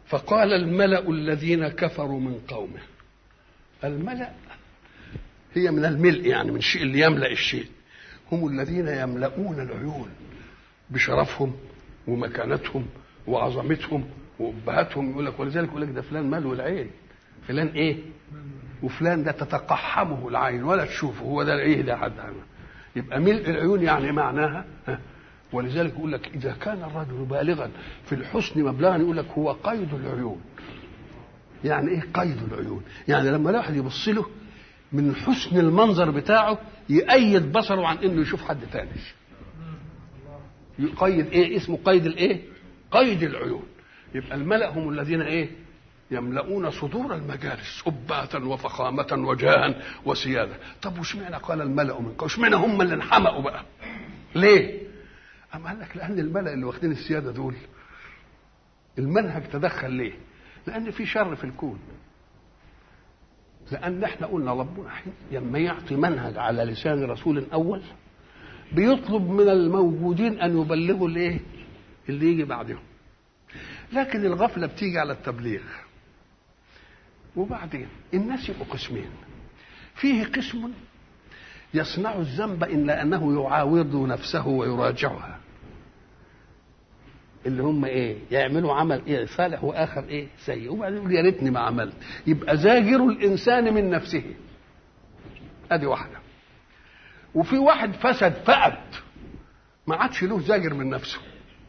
فقال الملأ الذين كفروا من قومه الملأ هي من الملء يعني من الشيء اللي يملأ الشيء هم الذين يملؤون العيون بشرفهم ومكانتهم وعظمتهم وابهاتهم يقول لك ولذلك يقول لك ده فلان ملو العين فلان ايه وفلان ده تتقحمه العين ولا تشوفه هو ده ايه ده حد يبقى ملء العيون يعني معناها ولذلك يقول لك اذا كان الرجل بالغا في الحسن مبلغا يقول لك هو قيد العيون يعني ايه قيد العيون يعني لما الواحد يبص له من حسن المنظر بتاعه يأيد بصره عن انه يشوف حد تاني يقيد ايه اسمه قيد الايه قيد العيون يبقى الملأ هم الذين ايه يملؤون صدور المجالس أباتا وفخامة وجاها وسيادة طب واشمعنى قال الملأ من قوم اشمعنى هم اللي انحمقوا بقى ليه أم قال لك لأن الملأ اللي واخدين السيادة دول المنهج تدخل ليه لأن في شر في الكون لأن احنا قلنا ربنا لما يعطي منهج على لسان رسول أول بيطلب من الموجودين أن يبلغوا الإيه اللي يجي بعدهم لكن الغفلة بتيجي على التبليغ وبعدين الناس يبقوا قسمين فيه قسم يصنع الذنب إلا أنه يعاوض نفسه ويراجعها اللي هم ايه يعملوا عمل ايه صالح واخر ايه سيء وبعدين يقول يا ريتني ما عملت يبقى زاجر الانسان من نفسه ادي واحده وفي واحد فسد فقد ما عادش له زاجر من نفسه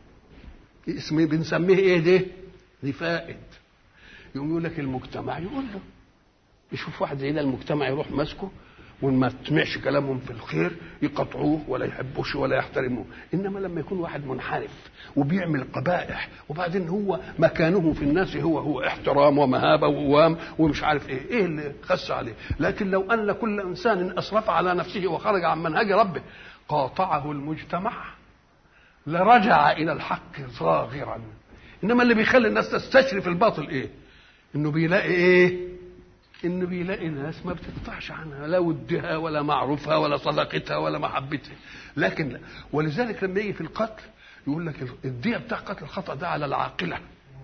اسمه بنسميه ايه ده دي فائد يقوم يقول لك المجتمع يقول له يشوف واحد زي ده المجتمع يروح ماسكه وما تسمعش كلامهم في الخير يقطعوه ولا يحبوش ولا يحترموه انما لما يكون واحد منحرف وبيعمل قبائح وبعدين هو مكانه في الناس هو هو احترام ومهابه ووام ومش عارف ايه ايه اللي خس عليه لكن لو ان كل انسان اسرف على نفسه وخرج عن منهج ربه قاطعه المجتمع لرجع الى الحق صاغرا انما اللي بيخلي الناس تستشرف الباطل ايه انه بيلاقي ايه انه بيلاقي ناس ما بتقطعش عنها لا ودها ولا معروفها ولا صداقتها ولا محبتها لكن لا. ولذلك لما يجي في القتل يقول لك الدية بتاع قتل الخطأ ده على العاقلة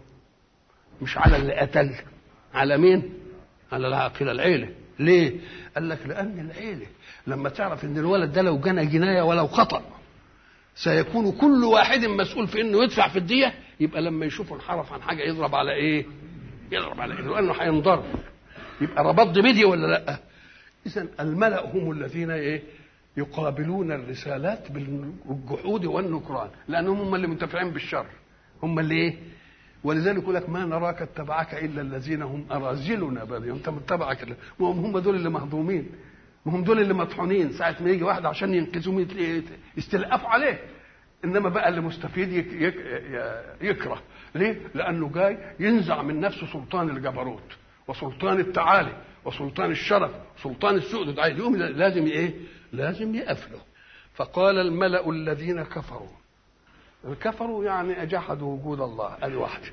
مش على اللي قتل على مين؟ على العاقلة العيلة ليه؟ قال لك لأن العيلة لما تعرف إن الولد ده لو جنى جناية ولو خطأ سيكون كل واحد مسؤول في إنه يدفع في الدية يبقى لما يشوفه انحرف عن حاجة يضرب على إيه؟ يضرب على إيه؟ لأنه هينضرب يبقى ربط بدي ولا لا اذا الملا هم الذين ايه يقابلون الرسالات بالجحود والنكران لانهم هم اللي منتفعين بالشر هم اللي ايه ولذلك يقول لك ما نراك اتبعك الا الذين هم اراذلنا بل انت متبعك وهم هم دول اللي مهضومين وهم دول اللي مطحونين ساعه ما يجي واحد عشان ينقذهم يستلقفوا عليه انما بقى اللي مستفيد يك يك يكره ليه؟ لانه جاي ينزع من نفسه سلطان الجبروت وسلطان التعالي وسلطان الشرف سلطان السؤدد عايز يقوم لازم ايه لازم يقفله فقال الملأ الذين كفروا كفروا يعني جحدوا وجود الله ادي واحده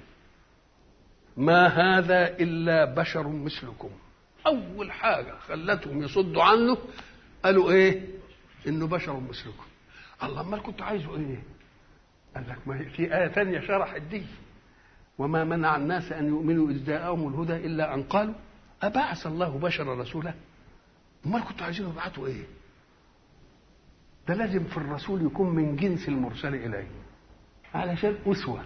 ما هذا الا بشر مثلكم اول حاجه خلتهم يصدوا عنه قالوا ايه انه بشر مثلكم الله امال كنت عايزه ايه قال لك ما في ايه ثانيه شرحت دي وما منع الناس ان يؤمنوا اذ جاءهم الهدى الا ان قالوا ابعث الله بشرا رسولا امال كنتوا عايزين يبعثوا ايه ده لازم في الرسول يكون من جنس المرسل اليه علشان اسوه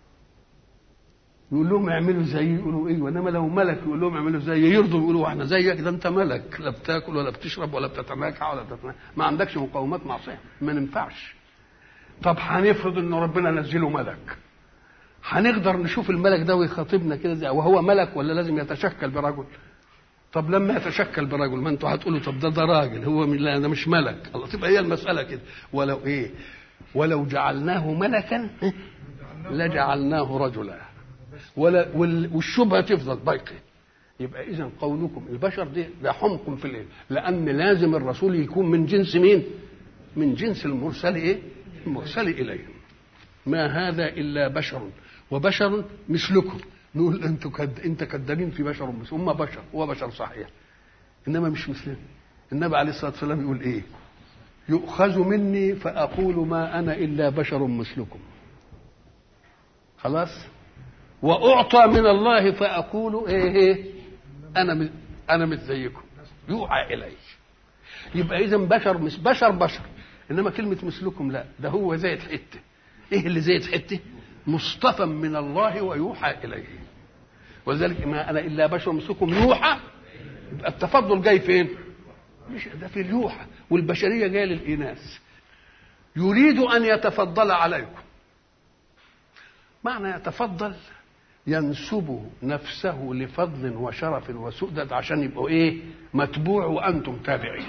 يقول لهم اعملوا زي يقولوا ايه وانما لو ملك يقول لهم اعملوا زي يرضوا يقولوا احنا زيك ده انت ملك لا بتاكل ولا بتشرب ولا بتتماكع ولا بتتماكع. ما عندكش مقومات معصيه ما ننفعش طب هنفرض ان ربنا نزله ملك هنقدر نشوف الملك ده ويخاطبنا كده زي وهو ملك ولا لازم يتشكل برجل طب لما يتشكل برجل ما انتوا هتقولوا طب ده ده راجل هو من لا ده مش ملك الله تبقى هي المساله كده ولو ايه ولو جعلناه ملكا لجعلناه رجلا ولا والشبهه تفضل باقيه يبقى اذا قولكم البشر دي ده حمق في الايه لان لازم الرسول يكون من جنس مين من جنس المرسل ايه المرسل اليه ما هذا الا بشر وبشر مثلكم نقول انتوا كد... انت كذابين في بشر مثل هم بشر هو بشر صحيح انما مش مثلنا النبي عليه الصلاه والسلام يقول ايه يؤخذ مني فاقول ما انا الا بشر مثلكم خلاص واعطى من الله فاقول ايه, إيه انا انا مش زيكم يوحى الي يبقى اذا بشر مش بشر بشر انما كلمه مثلكم لا ده هو زايد حته ايه اللي زايد حته مصطفى من الله ويوحى اليه ولذلك ما انا الا بشر مثلكم يوحى يبقى التفضل جاي فين مش ده في اليوحى والبشريه جايه للاناث يريد ان يتفضل عليكم معنى يتفضل ينسب نفسه لفضل وشرف وسؤدد عشان يبقوا ايه متبوع وانتم تابعين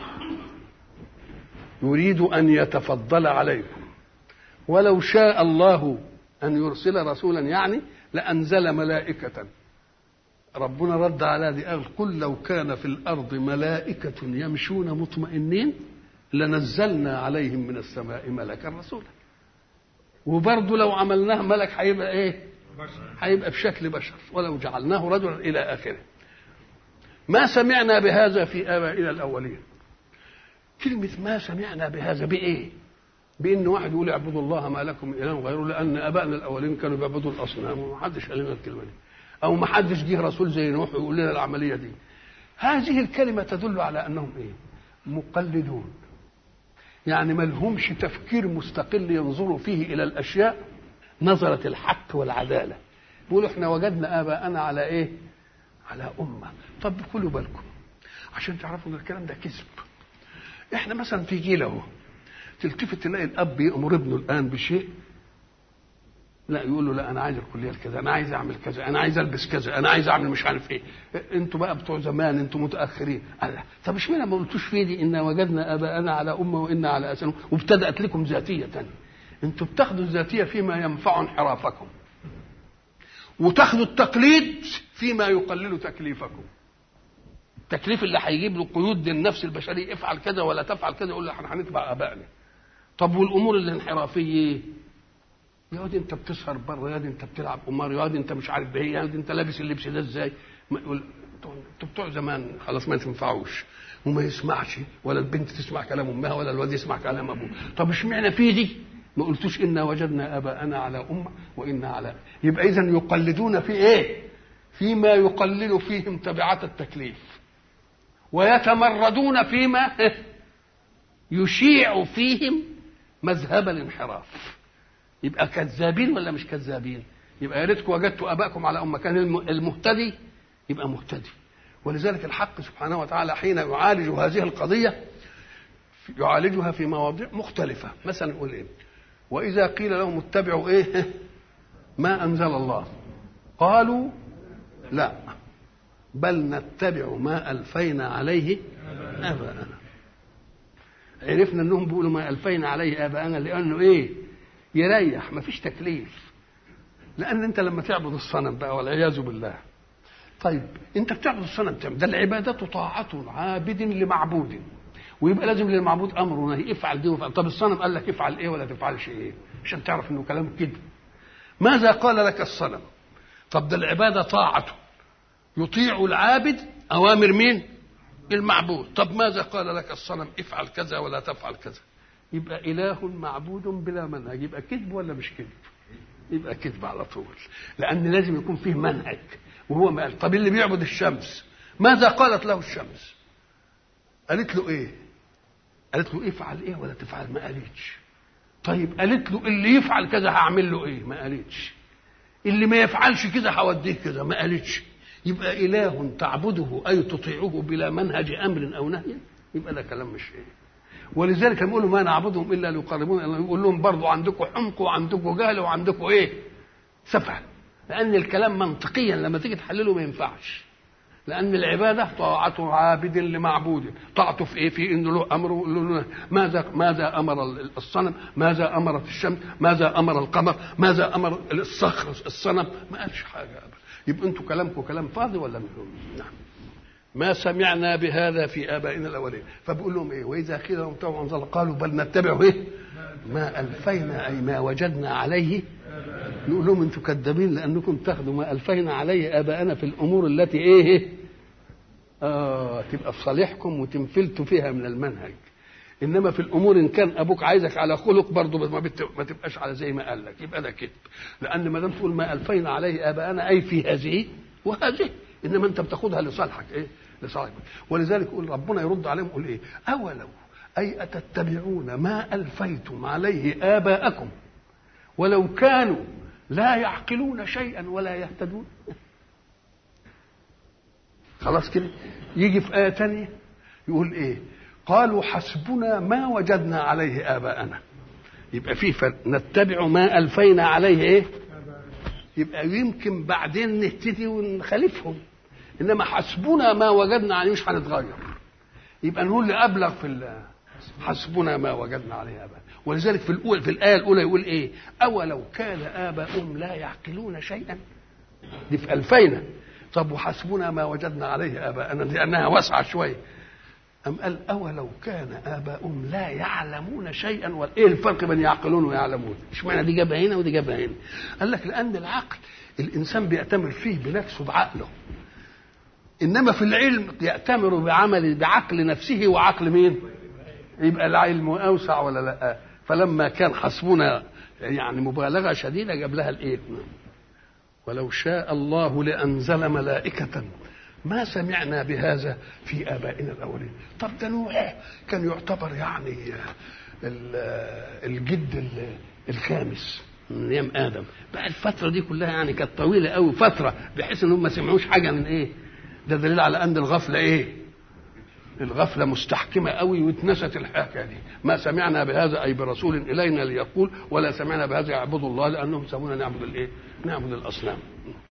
يريد ان يتفضل عليكم ولو شاء الله ان يرسل رسولا يعني لانزل ملائكه ربنا رد على دي قال قل لو كان في الارض ملائكه يمشون مطمئنين لنزلنا عليهم من السماء ملكا رسولا وبرضه لو عملناه ملك هيبقى ايه هيبقى بشكل بشر ولو جعلناه رجلا الى اخره ما سمعنا بهذا في ابائنا الاولين كلمه ما سمعنا بهذا بايه بان واحد يقول اعبدوا الله ما لكم من اله غيره لان ابائنا الاولين كانوا بيعبدوا الاصنام وما حدش قال لنا الكلمه دي او ما حدش جه رسول زي نوح يقول لنا العمليه دي هذه الكلمه تدل على انهم ايه مقلدون يعني ما لهمش تفكير مستقل ينظروا فيه الى الاشياء نظرة الحق والعدالة بيقولوا احنا وجدنا آباءنا على ايه على أمة طب خلوا بالكم عشان تعرفوا ان الكلام ده كذب احنا مثلا في جيل اهو تلتفت تلاقي الاب يامر ابنه الان بشيء لا يقول له لا انا عايز الكليه كذا انا عايز اعمل كذا انا عايز البس كذا انا عايز اعمل مش عارف ايه انتوا بقى بتوع زمان انتوا متاخرين الله طب اشمعنى ما قلتوش في دي ان وجدنا اباءنا على امه وانا على اثرهم وابتدات لكم ذاتيه انتوا بتاخدوا الذاتيه فيما ينفع انحرافكم وتاخدوا التقليد فيما يقلل تكليفكم التكليف اللي هيجيب له قيود للنفس البشريه افعل كذا ولا تفعل كذا يقول له احنا هنتبع ابائنا طب والامور الانحرافيه يا واد انت بتسهر بره يا واد انت بتلعب قمار يا واد انت مش عارف بايه يا واد انت لابس اللبس ده ازاي انتوا بتوع زمان خلاص ما تنفعوش وما يسمعش ولا البنت تسمع كلام امها ولا الواد يسمع كلام ابوه طب اشمعنى في دي ما قلتوش انا وجدنا اباءنا على امه وانا على يبقى اذا يقلدون في ايه فيما يقلل فيهم تبعات التكليف ويتمردون فيما يشيع فيهم مذهب الانحراف يبقى كذابين ولا مش كذابين يبقى يا ريتكم وجدتوا اباءكم على امه كان المهتدي يبقى مهتدي ولذلك الحق سبحانه وتعالى حين يعالج هذه القضيه يعالجها في مواضيع مختلفه مثلا يقول ايه واذا قيل لهم اتبعوا ايه ما انزل الله قالوا لا بل نتبع ما الفينا عليه اباءنا عرفنا انهم بيقولوا ما الفينا عليه اباءنا لانه ايه يريح ما فيش تكليف لان انت لما تعبد الصنم بقى والعياذ بالله طيب انت بتعبد الصنم تعمل ده العباده طاعه عابد لمعبود ويبقى لازم للمعبود امر ونهي افعل دي وافعل طب الصنم قال لك افعل ايه ولا تفعلش ايه عشان تعرف انه كلام كده ماذا قال لك الصنم طب ده العباده طاعته يطيع العابد اوامر مين المعبود طب ماذا قال لك الصنم افعل كذا ولا تفعل كذا يبقى اله معبود بلا منهج يبقى كذب ولا مش كذب يبقى كذب على طول لان لازم يكون فيه منهج وهو ما قال طب اللي بيعبد الشمس ماذا قالت له الشمس قالت له ايه قالت له افعل ايه ولا تفعل ما قالتش طيب قالت له اللي يفعل كذا هعمل له ايه ما قالتش اللي ما يفعلش كذا هوديه كذا ما قالتش يبقى اله تعبده اي تطيعه بلا منهج امر او نهي يبقى ده كلام مش ايه ولذلك لما يقولوا ما نعبدهم الا ليقربونا يقول لهم برضه عندكم حمق وعندكم جهل وعندكم ايه سفه لان الكلام منطقيا لما تيجي تحلله ما ينفعش لأن العبادة طاعة عابد لمعبود طاعته في إيه؟ في إنه له أمر ماذا ماذا أمر الصنم؟ ماذا أمرت الشمس؟ ماذا أمر القمر؟ ماذا أمر الصخر الصنم؟ ما قالش حاجة أبدا يبقى أنتوا كلامكم كلام فاضي ولا نعم ما سمعنا بهذا في آبائنا الأولين فبقول لهم إيه وإذا قيل لهم تبعوا أنزل قالوا بل نتبع إيه ما ألفينا أي ما وجدنا عليه نقول لهم انتوا كذابين لانكم تاخذوا ما الفينا عليه اباءنا في الامور التي ايه اه تبقى في صالحكم وتنفلتوا فيها من المنهج انما في الامور ان كان ابوك عايزك على خلق برضه ما, بت... ما تبقاش على زي ما قال لك يبقى ده كذب لان ما دام تقول ما الفينا عليه اباءنا اي في هذه وهذه انما انت بتاخدها لصالحك ايه لصالحك ولذلك يقول ربنا يرد عليهم يقول ايه اولو اي اتتبعون ما الفيتم عليه اباءكم ولو كانوا لا يعقلون شيئا ولا يهتدون خلاص كده يجي في آية تانية يقول إيه قالوا حسبنا ما وجدنا عليه آباءنا يبقى في فرق نتبع ما ألفينا عليه إيه يبقى يمكن بعدين نهتدي ونخالفهم إنما حسبنا ما وجدنا عليه مش هنتغير يبقى نقول اللي أبلغ في الله حسبنا ما وجدنا عليه آباءنا ولذلك في الأول في الآية الأولى يقول إيه أولو كان آباؤهم لا يعقلون شيئا دي في ألفينا طب وحسبنا ما وجدنا عليه آباءنا لأنها واسعة شوية أم قال أولو كان آباؤهم لا يعلمون شيئا ولا إيه الفرق بين يعقلون ويعلمون اشمعنى دي جابها هنا ودي جابها هنا قال لك لأن العقل الإنسان بيأتمر فيه بنفسه بعقله إنما في العلم يأتمر بعمل بعقل نفسه وعقل مين يبقى العلم أوسع ولا لا فلما كان حسبنا يعني مبالغة شديدة جاب لها الإيه ولو شاء الله لأنزل ملائكة ما سمعنا بهذا في آبائنا الأولين طب ده نوح كان يعتبر يعني الجد الخامس من ايام ادم بقى الفتره دي كلها يعني كانت طويله قوي فتره بحيث انهم ما سمعوش حاجه من ايه ده دليل على ان الغفله ايه الغفلة مستحكمة قوي واتنست الحكاية دي ما سمعنا بهذا أي برسول إلينا ليقول ولا سمعنا بهذا يعبدوا الله لأنهم سمونا نعبد الإيه نعبد الأصنام